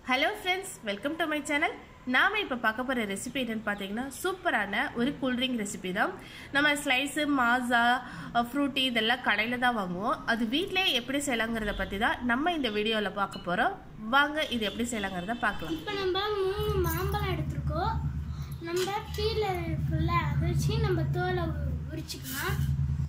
hello friends welcome to my channel நாம் இப்போ பார்க்க போகிற ரெசிபி என்னென்னு பார்த்தீங்கன்னா சூப்பரான ஒரு கூல்ட்ரிங்க் ரெசிபி தான் நம்ம ஸ்லைஸு மாஸா ஃப்ரூட்டி இதெல்லாம் கடையில் தான் வாங்குவோம் அது வீட்டிலே எப்படி செய்யலாங்கிறத பற்றி தான் நம்ம இந்த வீடியோவில் பார்க்க போகிறோம் வாங்க இது எப்படி செய்யலாங்கிறத பார்க்கலாம் இப்போ நம்ம மூணு மாம்பழம் எடுத்திருக்கோம் நம்ம கீழே இருக்குல்ல அதை வச்சு நம்ம தோலை உ- உரிச்சுக்கலாம்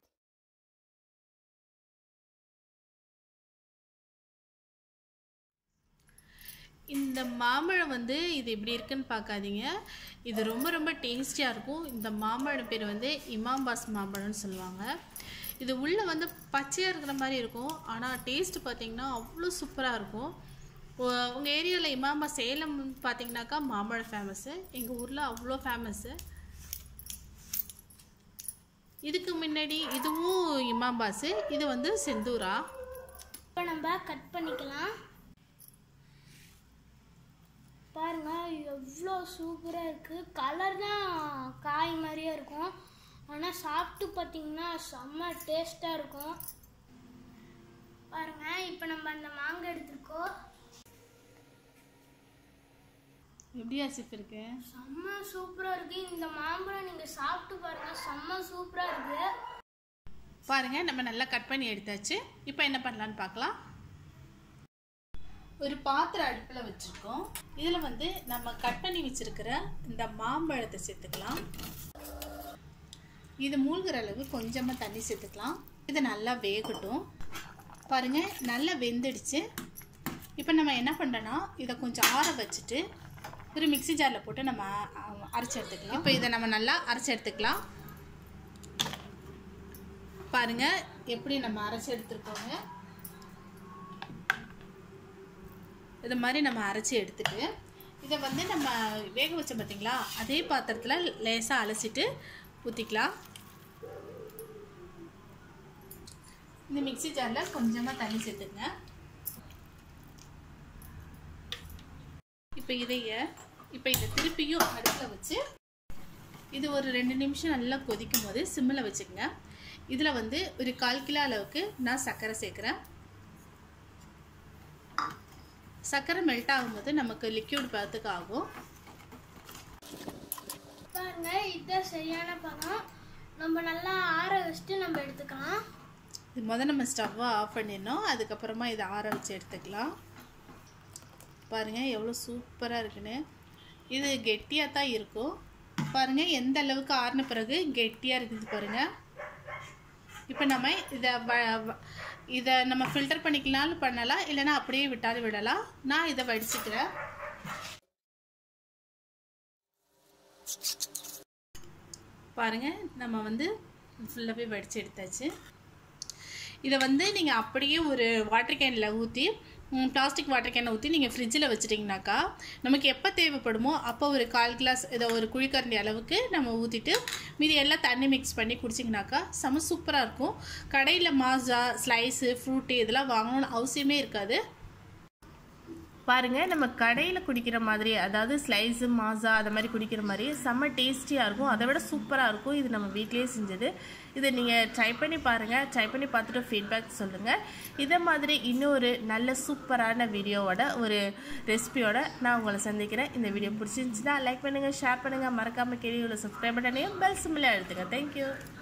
இந்த மாம்பழம் வந்து இது எப்படி இருக்குன்னு பார்க்காதீங்க இது ரொம்ப ரொம்ப டேஸ்டியாக இருக்கும் இந்த மாம்பழம் பேர் வந்து இமாம்பாஸ் மாம்பழம்னு சொல்லுவாங்க இது உள்ளே வந்து பச்சையாக இருக்கிற மாதிரி இருக்கும் ஆனால் டேஸ்ட் பார்த்தீங்கன்னா அவ்வளோ சூப்பராக இருக்கும் உங்கள் ஏரியாவில் இமாம்பா சேலம் பார்த்தீங்கன்னாக்கா மாம்பழம் ஃபேமஸ்ஸு எங்கள் ஊரில் அவ்வளோ ஃபேமஸ்ஸு இதுக்கு முன்னாடி இதுவும் இமாம்பாஸு இது வந்து செந்தூரா இப்போ நம்ம கட் பண்ணிக்கலாம் பாருங்க எவ்வளோ சூப்பராக இருக்குது கலர் தான் காய் மாதிரியே இருக்கும் ஆனால் சாப்பிட்டு பார்த்தீங்கன்னா செம்ம டேஸ்ட்டாக இருக்கும் பாருங்க இப்போ நம்ம அந்த மாங்காய் எடுத்திருக்கோம் எப்படி ஆசிஃப் இருக்கு செம்ம சூப்பராக இருக்குது இந்த மாம்பழம் நீங்கள் சாப்பிட்டு பாருங்க செம்ம சூப்பராக இருக்குது பாருங்க நம்ம நல்லா கட் பண்ணி எடுத்தாச்சு இப்போ என்ன பண்ணலான்னு பார்க்கலாம் ஒரு பாத்திரம் அடுப்பில் வச்சுருக்கோம் இதில் வந்து நம்ம கட் பண்ணி வச்சிருக்கிற இந்த மாம்பழத்தை சேர்த்துக்கலாம் இது மூழ்கிற அளவு கொஞ்சமாக தண்ணி சேர்த்துக்கலாம் இது நல்லா வேகட்டும் பாருங்க நல்லா வெந்துடுச்சு இப்போ நம்ம என்ன பண்ணுறோன்னா இதை கொஞ்சம் ஆற வச்சுட்டு ஒரு மிக்ஸி ஜாரில் போட்டு நம்ம அஹ், அரைச்சு எடுத்துக்கலாம் இப்போ இதை நம்ம நல்லா அரைச்சு எடுத்துக்கலாம் பாருங்க எப்படி நம்ம அரைச்சி எடுத்துருக்கோங்க இது மாதிரி நம்ம அரைச்சி எடுத்துட்டு இதை வந்து நம்ம வேக வச்சோம் பார்த்தீங்களா அதே பாத்திரத்தில் லேசாக அலசிட்டு ஊற்றிக்கலாம் இந்த மிக்ஸி ஜாரில் கொஞ்சமாக தண்ணி சேர்த்துங்க இப்போ இதைய இப்போ இதை திருப்பியும் அடுப்பில் வச்சு இது ஒரு ரெண்டு நிமிஷம் நல்லா கொதிக்கும் போது சிம்மில் வச்சுக்கோங்க இதில் வந்து ஒரு கால் கிலோ அளவுக்கு நான் சர்க்கரை சேர்க்குறேன் சர்க்கரை மெல்ட் ஆகும்போது நமக்கு லிக்யூட் பதத்துக்கு ஆகும் பாருங்க இதுதான் சரியான பதம் நம்ம நல்லா ஆற வச்சுட்டு நம்ம எடுத்துக்கலாம் இது முதல் நம்ம ஸ்டவ்வை ஆஃப் பண்ணிடணும் அதுக்கப்புறமா இதை ஆற வச்சு எடுத்துக்கலாம் பாருங்கள் எவ்வளோ சூப்பராக இருக்குன்னு இது கெட்டியாக தான் இருக்கும் பாருங்கள் எந்த அளவுக்கு ஆறின பிறகு கெட்டியாக இருக்குது பாருங்கள் இப்போ நம்ம இதை வ வ- இதை நம்ம ஃபில்டர் பண்ணிக்கலாம்னு பண்ணலாம் இல்லைன்னா அப்படியே விட்டாலும் விடலாம் நான் இதை வடிச்சுக்கிறேன் பாருங்க நம்ம வந்து ஃபுல்லாகவே வடித்து எடுத்தாச்சு இதை வந்து நீங்கள் அப்படியே ஒரு வாட்டர் கேனில் ஊற்றி பிளாஸ்டிக் வாட்டர் கேனை ஊற்றி நீங்கள் ஃப்ரிட்ஜில் வச்சிட்டிங்கனாக்கா நமக்கு எப்போ தேவைப்படுமோ அப்போ ஒரு கால் கிளாஸ் இதை ஒரு குழிக்கரண்டி அளவுக்கு நம்ம ஊற்றிட்டு மீதி எல்லாம் தண்ணி மிக்ஸ் பண்ணி குடிச்சிங்கனாக்கா செம சூப்பராக இருக்கும் கடையில் மாஸா ஸ்லைஸு ஃப்ரூட்டு இதெல்லாம் வாங்கணும்னு அவசியமே இருக்காது பாருங்க நம்ம கடையில் குடிக்கிற மாதிரி அதாவது ஸ்லைஸு மாஸா அது மாதிரி குடிக்கிற மாதிரி செம்ம டேஸ்டியாக இருக்கும் அதை விட சூப்பராக இருக்கும் இது நம்ம வீட்டிலேயே செஞ்சது இதை நீங்கள் ட்ரை பண்ணி பாருங்கள் ட்ரை பண்ணி பார்த்துட்டு ஃபீட்பேக் சொல்லுங்கள் இதே மாதிரி இன்னொரு நல்ல சூப்பரான வீடியோவோட ஒரு ரெசிபியோட நான் உங்களை சந்திக்கிறேன் இந்த வீடியோ பிடிச்சிருந்துச்சுன்னா லைக் பண்ணுங்கள் ஷேர் பண்ணுங்கள் மறக்காமல் கேள்விகளை சப்ஸ்கிரைப் பண்ணனையும் பெல் சிம்மில் எடுத்துங்க தேங்க்யூ